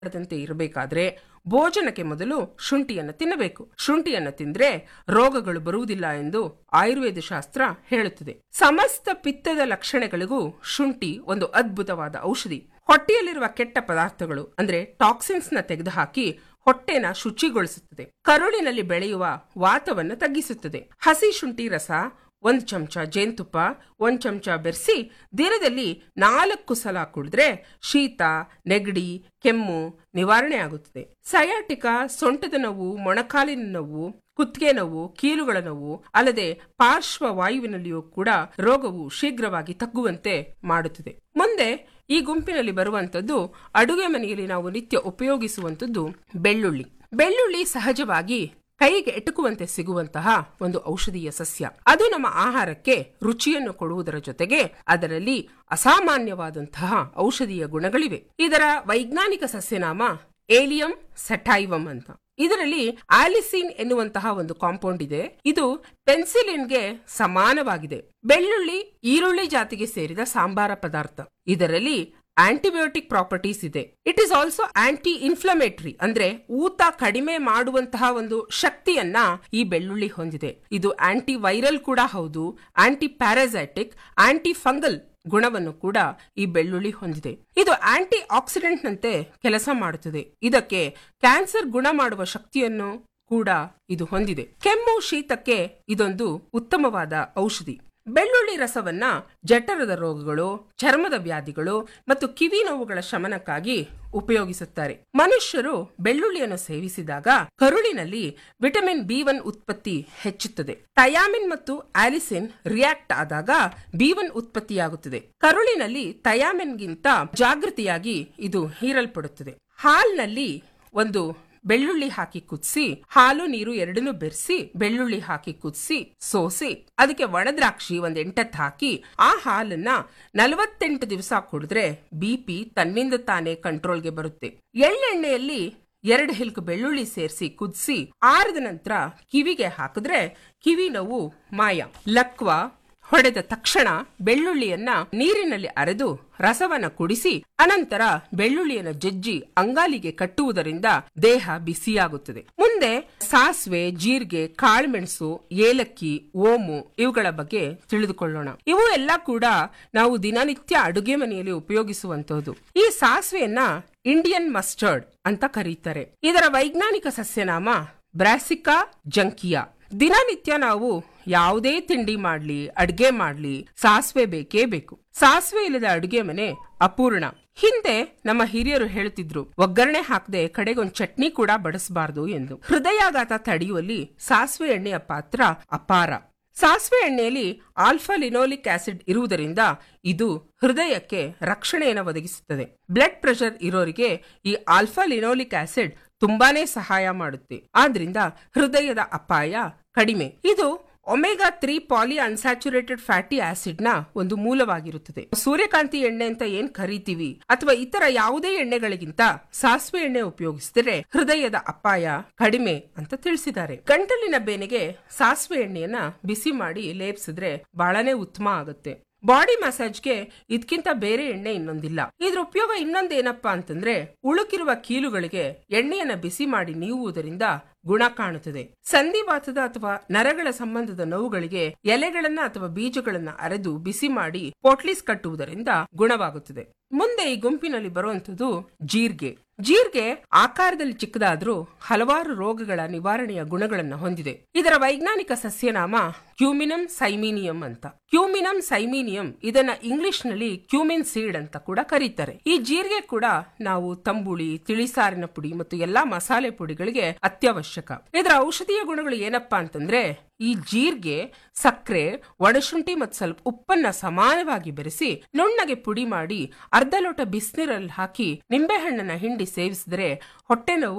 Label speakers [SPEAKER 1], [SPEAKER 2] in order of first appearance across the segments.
[SPEAKER 1] ದಂತೆ ಇರಬೇಕಾದ್ರೆ ಭೋಜನಕ್ಕೆ ಮೊದಲು ಶುಂಠಿಯನ್ನು ತಿನ್ನಬೇಕು ಶುಂಠಿಯನ್ನು ತಿಂದ್ರೆ ರೋಗಗಳು ಬರುವುದಿಲ್ಲ ಎಂದು ಆಯುರ್ವೇದ ಶಾಸ್ತ್ರ ಹೇಳುತ್ತದೆ ಸಮಸ್ತ ಪಿತ್ತದ ಲಕ್ಷಣಗಳಿಗೂ ಶುಂಠಿ ಒಂದು ಅದ್ಭುತವಾದ ಔಷಧಿ ಹೊಟ್ಟೆಯಲ್ಲಿರುವ ಕೆಟ್ಟ ಪದಾರ್ಥಗಳು ಅಂದ್ರೆ ಟಾಕ್ಸಿನ್ಸ್ ನ ತೆಗೆದುಹಾಕಿ ಹೊಟ್ಟೆನ ಶುಚಿಗೊಳಿಸುತ್ತದೆ ಕರುಳಿನಲ್ಲಿ ಬೆಳೆಯುವ ವಾತವನ್ನು ತಗ್ಗಿಸುತ್ತದೆ ಹಸಿ ಶುಂಠಿ ರಸ ಒಂದ್ ಚಮಚ ಜೇನುತುಪ್ಪ ಒಂದ್ ಚಮಚ ಬೆರೆಸಿ ದಿನದಲ್ಲಿ ನಾಲ್ಕು ಸಲ ಕುಡಿದ್ರೆ ಶೀತ ನೆಗಡಿ ಕೆಮ್ಮು ನಿವಾರಣೆ ಆಗುತ್ತದೆ ಸಯಾಟಿಕ ಸೊಂಟದ ನೋವು ಮೊಣಕಾಲಿನ ನೋವು ಕುತ್ತಿಗೆ ನೋವು ಕೀಲುಗಳ ನೋವು ಅಲ್ಲದೆ ಪಾರ್ಶ್ವ ವಾಯುವಿನಲ್ಲಿಯೂ ಕೂಡ ರೋಗವು ಶೀಘ್ರವಾಗಿ ತಗ್ಗುವಂತೆ ಮಾಡುತ್ತದೆ ಮುಂದೆ ಈ ಗುಂಪಿನಲ್ಲಿ ಬರುವಂತದ್ದು ಅಡುಗೆ ಮನೆಯಲ್ಲಿ ನಾವು ನಿತ್ಯ ಉಪಯೋಗಿಸುವಂತದ್ದು ಬೆಳ್ಳುಳ್ಳಿ ಬೆಳ್ಳುಳ್ಳಿ ಸಹಜವಾಗಿ ಕೈಗೆ ಎಟುಕುವಂತೆ ಸಿಗುವಂತಹ ಒಂದು ಔಷಧೀಯ ಸಸ್ಯ ಅದು ನಮ್ಮ ಆಹಾರಕ್ಕೆ ರುಚಿಯನ್ನು ಕೊಡುವುದರ ಜೊತೆಗೆ ಅದರಲ್ಲಿ ಅಸಾಮಾನ್ಯವಾದಂತಹ ಔಷಧೀಯ ಗುಣಗಳಿವೆ ಇದರ ವೈಜ್ಞಾನಿಕ ಸಸ್ಯನಾಮ ಏಲಿಯಂ ಸೆಟೈವಮ್ ಅಂತ ಇದರಲ್ಲಿ ಆಲಿಸಿನ್ ಎನ್ನುವಂತಹ ಒಂದು ಕಾಂಪೌಂಡ್ ಇದೆ ಇದು ಪೆನ್ಸಿಲಿನ್ಗೆ ಸಮಾನವಾಗಿದೆ ಬೆಳ್ಳುಳ್ಳಿ ಈರುಳ್ಳಿ ಜಾತಿಗೆ ಸೇರಿದ ಸಾಂಬಾರ ಪದಾರ್ಥ ಇದರಲ್ಲಿ ಆಂಟಿಬಯೋಟಿಕ್ ಪ್ರಾಪರ್ಟೀಸ್ ಇದೆ it is also anti inflammatory ಅಂದ್ರೆ ಊತ ಕಡಿಮೆ ಮಾಡುವಂತಹ ಒಂದು ಶಕ್ತಿಯನ್ನ ಈ ಬೆಳ್ಳುಳ್ಳಿ ಹೊಂದಿದೆ ಇದು ಆಂಟಿ ವೈರಲ್ ಕೂಡ ಹೌದು ಆಂಟಿ ಪ್ಯಾರಾಸೈಟಿಕ್ ಆಂಟಿ ಫಂಗಲ್ ಗುಣವನ್ನು ಕೂಡ ಈ ಬೆಳ್ಳುಳ್ಳಿ ಹೊಂದಿದೆ ಇದು ಆಂಟಿ ಆಕ್ಸಿಡೆಂಟ್ ನಂತೆ ಕೆಲಸ ಮಾಡುತ್ತದೆ ಇದಕ್ಕೆ ಕ್ಯಾನ್ಸರ್ ಗುಣ ಮಾಡುವ ಶಕ್ತಿಯನ್ನು ಕೂಡ ಇದು ಹೊಂದಿದೆ ಕೆಮ್ಮು ಶೀತಕ್ಕೆ ಇದೊಂದು ಉತ್ತಮವಾದ ಔಷಧಿ ಬೆಳ್ಳುಳ್ಳಿ ರಸವನ್ನ ಜಠರದ ರೋಗಗಳು ಚರ್ಮದ ವ್ಯಾಧಿಗಳು ಮತ್ತು ಕಿವಿ ನೋವುಗಳ ಶಮನಕ್ಕಾಗಿ ಉಪಯೋಗಿಸುತ್ತಾರೆ ಮನುಷ್ಯರು ಬೆಳ್ಳುಳ್ಳಿಯನ್ನು ಸೇವಿಸಿದಾಗ ಕರುಳಿನಲ್ಲಿ ವಿಟಮಿನ್ ಬಿ ಒನ್ ಉತ್ಪತ್ತಿ ಹೆಚ್ಚುತ್ತದೆ ಥಯಾಮಿನ್ ಮತ್ತು ಆಲಿಸಿನ್ ರಿಯಾಕ್ಟ್ ಆದಾಗ ಬಿ ಒನ್ ಉತ್ಪತ್ತಿಯಾಗುತ್ತದೆ ಕರುಳಿನಲ್ಲಿ ಥಯಾಮಿನ್ಗಿಂತ ಜಾಗೃತಿಯಾಗಿ ಇದು ಹೀರಲ್ಪಡುತ್ತದೆ ಹಾಲ್ನಲ್ಲಿ ಒಂದು ಬೆಳ್ಳುಳ್ಳಿ ಹಾಕಿ ಕುದಿಸಿ ಹಾಲು ನೀರು ಎರಡನ್ನೂ ಬೆರೆಸಿ ಬೆಳ್ಳುಳ್ಳಿ ಹಾಕಿ ಕುದಿಸಿ ಸೋಸಿ ಅದಕ್ಕೆ ಒಣದ್ರಾಕ್ಷಿ ಒಂದ್ ಎಂಟತ್ತು ಹಾಕಿ ಆ ಹಾಲನ್ನ ನಲವತ್ತೆಂಟು ದಿವಸ ಕುಡಿದ್ರೆ ಬಿ ಪಿ ತನ್ನಿಂದ ತಾನೇ ಕಂಟ್ರೋಲ್ಗೆ ಬರುತ್ತೆ ಎಳ್ಳೆಣ್ಣೆಯಲ್ಲಿ ಎರಡು ಹಿಲ್ಕು ಬೆಳ್ಳುಳ್ಳಿ ಸೇರಿಸಿ ಕುದಿಸಿ ಆರಿದ ನಂತರ ಕಿವಿಗೆ ಹಾಕಿದ್ರೆ ಕಿವಿ ನೋವು ಮಾಯ ಲಕ್ವ ಹೊಡೆದ ತಕ್ಷಣ ಬೆಳ್ಳುಳ್ಳಿಯನ್ನ ನೀರಿನಲ್ಲಿ ಅರೆದು ರಸವನ್ನ ಕುಡಿಸಿ ಅನಂತರ ಬೆಳ್ಳುಳ್ಳಿಯನ್ನು ಜಜ್ಜಿ ಅಂಗಾಲಿಗೆ ಕಟ್ಟುವುದರಿಂದ ದೇಹ ಬಿಸಿಯಾಗುತ್ತದೆ ಮುಂದೆ ಸಾಸಿವೆ ಜೀರಿಗೆ ಕಾಳುಮೆಣಸು ಏಲಕ್ಕಿ ಓಮು ಇವುಗಳ ಬಗ್ಗೆ ತಿಳಿದುಕೊಳ್ಳೋಣ ಇವು ಎಲ್ಲ ಕೂಡ ನಾವು ದಿನನಿತ್ಯ ಅಡುಗೆ ಮನೆಯಲ್ಲಿ ಉಪಯೋಗಿಸುವಂತಹದ್ದು ಈ ಸಾಸಿವೆಯನ್ನ ಇಂಡಿಯನ್ ಮಸ್ಟರ್ಡ್ ಅಂತ ಕರೀತಾರೆ ಇದರ ವೈಜ್ಞಾನಿಕ ಸಸ್ಯನಾಮ ಬ್ರಾಸಿಕಾ ಜಂಕಿಯಾ ದಿನನಿತ್ಯ ನಾವು ಯಾವುದೇ ತಿಂಡಿ ಮಾಡ್ಲಿ ಅಡ್ಗೆ ಮಾಡ್ಲಿ ಸಾಸಿವೆ ಬೇಕೇ ಬೇಕು ಸಾಸಿವೆ ಇಲ್ಲದ ಅಡುಗೆ ಮನೆ ಅಪೂರ್ಣ ಹಿಂದೆ ನಮ್ಮ ಹಿರಿಯರು ಹೇಳುತ್ತಿದ್ರು ಒಗ್ಗರಣೆ ಹಾಕದೆ ಕಡೆಗೊಂದ್ ಚಟ್ನಿ ಕೂಡ ಬಡಿಸಬಾರದು ಎಂದು ಹೃದಯಾಘಾತ ತಡೆಯುವಲ್ಲಿ ಸಾಸಿವೆ ಎಣ್ಣೆಯ ಪಾತ್ರ ಅಪಾರ ಸಾಸಿವೆ ಎಣ್ಣೆಯಲ್ಲಿ ಆಲ್ಫಾ ಲಿನೋಲಿಕ್ ಆಸಿಡ್ ಇರುವುದರಿಂದ ಇದು ಹೃದಯಕ್ಕೆ ರಕ್ಷಣೆಯನ್ನು ಒದಗಿಸುತ್ತದೆ ಬ್ಲಡ್ ಪ್ರೆಷರ್ ಇರೋರಿಗೆ ಈ ಆಲ್ಫಾ ಲಿನೋಲಿಕ್ ಆಸಿಡ್ ತುಂಬಾನೇ ಸಹಾಯ ಮಾಡುತ್ತೆ ಆದ್ರಿಂದ ಹೃದಯದ ಅಪಾಯ ಕಡಿಮೆ ಇದು omega three poly unsaturated fatty acid ನ ಒಂದು ಮೂಲವಾಗಿರುತ್ತದೆ ಸೂರ್ಯಕಾಂತಿ ಎಣ್ಣೆ ಅಂತ ಏನ್ ಕರಿತೀವಿ ಅಥವಾ ಇತರ ಯಾವುದೇ ಎಣ್ಣೆಗಳಿಗಿಂತ ಸಾಸಿವೆ ಎಣ್ಣೆ ಉಪಯೋಗಿಸಿದರೆ ಹೃದಯದ ಅಪಾಯ ಕಡಿಮೆ ಅಂತ ತಿಳಿಸಿದ್ದಾರೆ ಗಂಟಲಿನ ಬೇನೆಗೆ ಸಾಸಿವೆ ಎಣ್ಣೆಯನ್ನ ಬಿಸಿ ಮಾಡಿ ಲೇಪಿಸಿದ್ರೆ ಬಹಳನೇ ಉತ್ತಮ ಆಗುತ್ತೆ ಬಾಡಿ ಮಸಾಜ್ಗೆ ಇದಕ್ಕಿಂತ ಬೇರೆ ಎಣ್ಣೆ ಇನ್ನೊಂದಿಲ್ಲ ಇದ್ರ ಉಪಯೋಗ ಇನ್ನೊಂದೇನಪ್ಪಾ ಅಂತಂದ್ರೆ ಉಳುಕಿರುವ ಕೀಲುಗಳಿಗೆ ಎಣ್ಣೆಯನ್ನ ಬಿಸಿ ಮಾಡಿ ನೀವುವುದರಿಂದ ಗುಣ ಕಾಣುತ್ತದೆ ಸಂಧಿವಾತದ ಅಥವಾ ನರಗಳ ಸಂಬಂಧದ ನೋವುಗಳಿಗೆ ಎಲೆಗಳನ್ನ ಅಥವಾ ಬೀಜಗಳನ್ನ ಅರೆದು ಬಿಸಿ ಮಾಡಿ ಪೋಟ್ಲಿಸ್ ಕಟ್ಟುವುದರಿಂದ ಗುಣವಾಗುತ್ತದೆ ಮುಂದೆ ಈ ಗುಂಪಿನಲ್ಲಿ ಬರುವಂತದ್ದು ಜೀರ್ಗೆ ಜೀರ್ಗೆ ಆಕಾರದಲ್ಲಿ ಚಿಕ್ಕದಾದ್ರೂ ಹಲವಾರು ರೋಗಗಳ ನಿವಾರಣೆಯ ಗುಣಗಳನ್ನು ಹೊಂದಿದೆ ಇದರ ವೈಜ್ಞಾನಿಕ ಸಸ್ಯನಾಮ ಕ್ಯೂಮಿನಮ್ ಸೈಮೀನಿಯಂ ಅಂತ ಕ್ಯೂಮಿನಮ್ ಸೈಮೀನಿಯಂ ಇದನ್ನ ಇಂಗ್ಲಿಷ್ ನಲ್ಲಿ ಕ್ಯೂಮಿನ್ ಸೀಡ್ ಅಂತ ಕೂಡ ಕರೀತಾರೆ ಈ ಜೀರಿಗೆ ಕೂಡ ನಾವು ತಂಬುಳಿ ತಿಳಿಸಾರಿನ ಪುಡಿ ಮತ್ತು ಎಲ್ಲಾ ಮಸಾಲೆ ಪುಡಿಗಳಿಗೆ ಅತ್ಯವಶ್ಯಕ ಇದರ ಔಷಧೀಯ ಗುಣಗಳು ಏನಪ್ಪಾ ಅಂತಂದ್ರೆ ಈ ಜೀರಿಗೆ ಸಕ್ಕರೆ ಒಣಶುಂಠಿ ಮತ್ತು ಸ್ವಲ್ಪ ಉಪ್ಪನ್ನ ಸಮಾನವಾಗಿ ಬೆರೆಸಿ ನುಣ್ಣಗೆ ಪುಡಿ ಮಾಡಿ ಅರ್ಧ ಲೋಟ ಬಿಸಿನೀರಲ್ಲಿ ಹಾಕಿ ನಿಂಬೆಹಣ್ಣನ್ನ ಹಿಂಡಿ ಸೇವಿಸಿದ್ರೆ ಹೊಟ್ಟೆ ನೋವು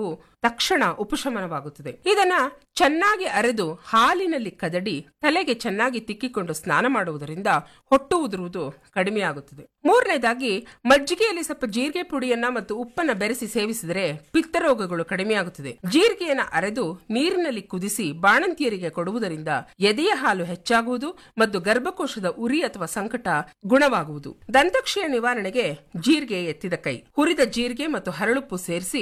[SPEAKER 1] ತಕ್ಷಣ ಉಪಶಮನವಾಗುತ್ತದೆ ಇದನ್ನ ಚೆನ್ನಾಗಿ ಅರೆದು ಹಾಲಿನಲ್ಲಿ ಕದಡಿ ತಲೆಗೆ ಚೆನ್ನಾಗಿ ತಿಕ್ಕಿಕೊಂಡು ಸ್ನಾನ ಮಾಡುವುದರಿಂದ ಹೊಟ್ಟು ಉದುರುವುದು ಕಡಿಮೆಯಾಗುತ್ತದೆ ಮೂರನೇದಾಗಿ ಮಜ್ಜಿಗೆಯಲ್ಲಿ ಸ್ವಲ್ಪ ಜೀರಿಗೆ ಪುಡಿಯನ್ನ ಮತ್ತು ಉಪ್ಪನ್ನ ಬೆರೆಸಿ ಸೇವಿಸಿದರೆ ಪಿತ್ತರೋಗಗಳು ಕಡಿಮೆಯಾಗುತ್ತದೆ ಜೀರಿಗೆಯನ್ನ ಅರೆದು ನೀರಿನಲ್ಲಿ ಕುದಿಸಿ ಬಾಣಂತಿಯರಿಗೆ ಕೊಡುವುದರಿಂದ ಎದೆಯ ಹಾಲು ಹೆಚ್ಚಾಗುವುದು ಮತ್ತು ಗರ್ಭಕೋಶದ ಉರಿ ಅಥವಾ ಸಂಕಟ ಗುಣವಾಗುವುದು ದಂತಕ್ಷಯ ನಿವಾರಣೆಗೆ ಜೀರಿಗೆ ಎತ್ತಿದ ಕೈ ಹುರಿದ ಜೀರಿಗೆ ಮತ್ತು ಹರಳುಪ್ಪು ಸೇರಿಸಿ